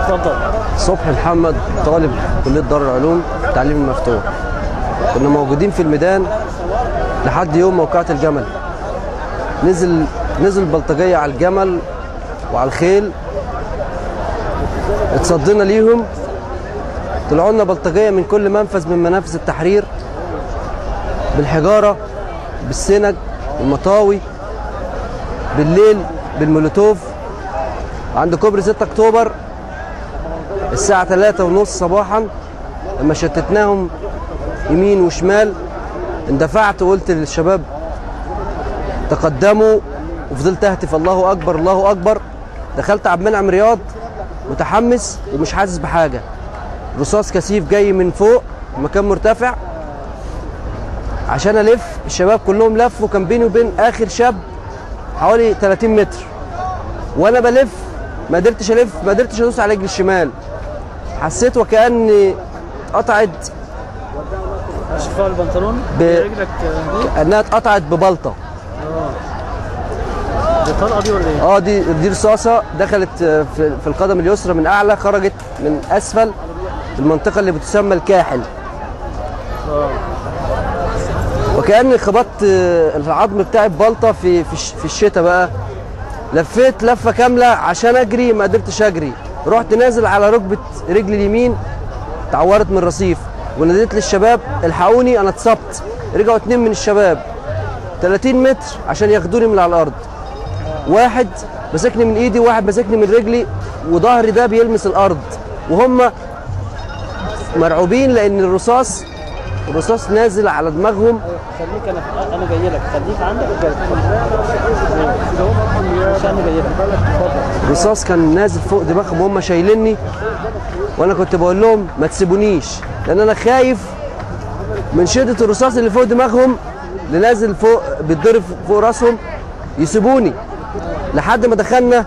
اتفضل صبحي محمد طالب كليه دار العلوم التعليم المفتوح كنا موجودين في الميدان لحد يوم موقعة الجمل نزل نزل بلطجية على الجمل وعلى الخيل اتصدينا ليهم طلعوا لنا بلطجية من كل منفذ من منافذ التحرير بالحجارة بالسنج بالمطاوي بالليل بالمولوتوف عند كوبري 6 اكتوبر الساعة 3 ونص صباحا لما شتتناهم يمين وشمال اندفعت وقلت للشباب تقدموا وفضلت اهتف الله اكبر الله اكبر دخلت عبد المنعم رياض متحمس ومش حاسس بحاجه رصاص كثيف جاي من فوق مكان مرتفع عشان الف الشباب كلهم لفوا كان بيني وبين اخر شاب حوالي 30 متر وانا بلف ما قدرتش الف ما قدرتش ادوس على رجلي الشمال حسيت وكاني اتقطعت شفاء البنطلون ب- رجلك دي انها اتقطعت ببلطه دي طلقه دي ولا ايه؟ اه دي دي رصاصه دخلت آه، في في القدم اليسرى من اعلى خرجت من اسفل في المنطقه اللي بتسمى الكاحل وكاني خبطت آه، العظم بتاعي ببلطه في في الش- في الشتاء بقى لفيت لفه كامله عشان اجري ما قدرتش اجري رحت نازل على ركبه رجلي اليمين اتعورت من الرصيف وناديت للشباب الحقوني انا اتصبت رجعوا اتنين من الشباب 30 متر عشان ياخدوني من على الارض واحد مسكني من ايدي وواحد مسكني من رجلي وظهري ده بيلمس الارض وهم مرعوبين لان الرصاص الرصاص نازل على دماغهم خليك انا انا جاي لك خليك عندك وجاي عشان انا جاي لك اتفضل الرصاص كان نازل فوق دماغهم وهم شايليني وانا كنت بقول لهم ما تسيبونيش لان انا خايف من شده الرصاص اللي فوق دماغهم اللي نازل فوق بيتضرب فوق راسهم يسيبوني لحد ما دخلنا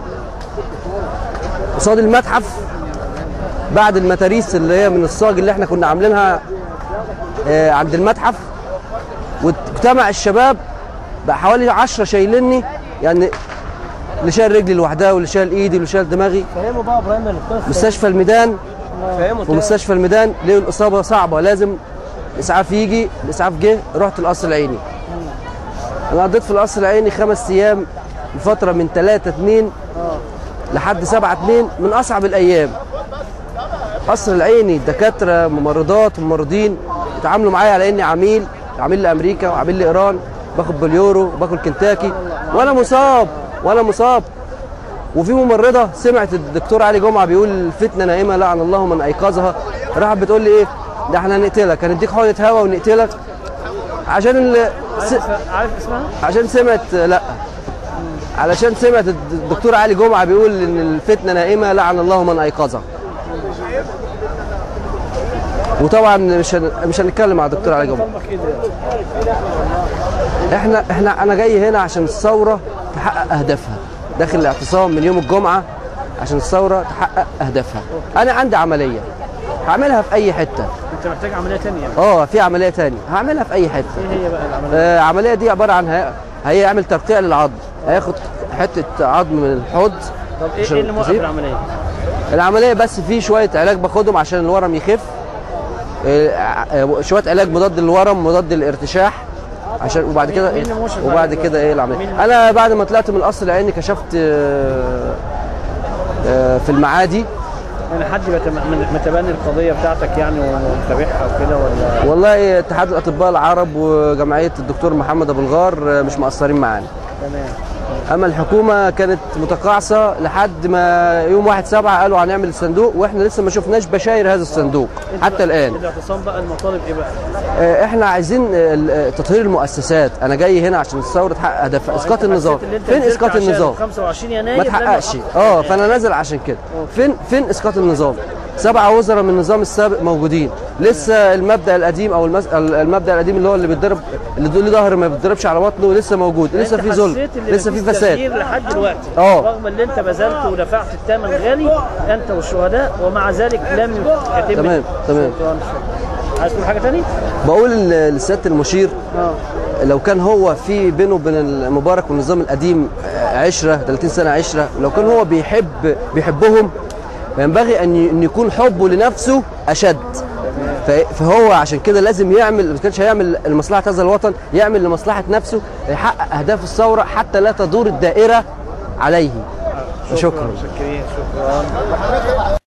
قصاد المتحف بعد المتاريس اللي هي من الصاج اللي احنا كنا عاملينها آه، عند المتحف واجتمع الشباب بقى حوالي 10 شايليني يعني اللي شايل رجلي لوحدها واللي شايل ايدي واللي شايل دماغي فهموا بقى ابراهيم القصه مستشفى الميدان فهموا ومستشفى الميدان ليه الاصابه صعبه لازم الاسعاف يجي الاسعاف جه رحت القصر العيني انا قضيت في القصر العيني خمس ايام لفتره من 3 2 لحد 7 2 من اصعب الايام قصر العيني دكاتره ممرضات وممرضين اتعاملوا معايا على اني عميل عميل لامريكا وعميل لايران باخد باليورو وباكل كنتاكي وانا مصاب وانا مصاب وفي ممرضه سمعت الدكتور علي جمعه بيقول الفتنه نائمه لعن الله من ايقظها راحت بتقول لي ايه ده احنا هنقتلك هنديك حقنه هوا ونقتلك عشان ال... س... عارف اسمها؟ عشان سمعت لا علشان سمعت الدكتور علي جمعه بيقول ان الفتنه نائمه لعن الله من ايقظها وطبعا مش هن... مش هنتكلم مع الدكتور علي جمعه طلبك ايه ده؟ احنا احنا انا جاي هنا عشان الثوره تحقق اهدافها داخل الاعتصام من يوم الجمعه عشان الثوره تحقق اهدافها انا عندي عمليه هعملها في اي حته انت محتاج عمليه ثانيه اه في عمليه تانية هعملها في اي حته ايه هي بقى العمليه؟ آه، العمليه دي عباره عن هي- هيعمل ترقيع للعظم هياخد حته عظم من الحوض طب ايه عشان ايه اللي موقف تصيب. العمليه؟ العمليه بس في شويه علاج باخدهم عشان الورم يخف آه، آه، شويه علاج مضاد للورم مضاد للارتشاح عشان وبعد كده مين اللي موشف وبعد عليك كده ايه العمليه مين- انا بعد ما طلعت من القصر العيني كشفت آه، آه، في المعادي يعني حد بت- من- متبني القضيه بتاعتك يعني ومتابعها وكده ولا والله اتحاد الاطباء العرب وجمعيه الدكتور محمد ابو الغار آه، مش مقصرين معانا تمام اما الحكومه كانت متقاعسه لحد ما يوم 1 7 قالوا هنعمل الصندوق واحنا لسه ما شفناش بشاير هذا الصندوق حتى الان الاعتصام بقى المطالب ايه بقى؟ آه، احنا عايزين آه، ال- آه، تطهير المؤسسات انا جاي هنا عشان الثوره تحقق هدفها اسقاط النظام حسيت اللي انت فين نزلت اسقاط عشان النظام 25 يناير ما لم تحققش يحقق. اه فانا نازل عشان كده فين فين اسقاط النظام سبعة وزراء من النظام السابق موجودين لسه المبدا القديم او المس... المبدا القديم اللي هو اللي بيتضرب اللي له ظهر ما بيتضربش على بطنه لسه موجود لسه انت في ظلم حسيت اللي لسه في مفيش فساد تغيير لحد دلوقتي اه. رغم ان انت بذلت ودفعت الثمن غالي انت والشهداء ومع ذلك لم يتم تمام، تمام. عايز تقول حاجه ثانيه؟ بقول ل- لسياده المشير اه لو كان هو في بينه وبين المبارك والنظام القديم عشره 30 سنه عشره لو كان هو بيحب بيحبهم فينبغي ان ي- ان يكون حبه لنفسه اشد ف- فهو عشان كده لازم يعمل ما كانش هيعمل لمصلحه هذا الوطن يعمل لمصلحه نفسه يحقق اهداف الثوره حتى لا تدور الدائره عليه شكرا شكرا شكرا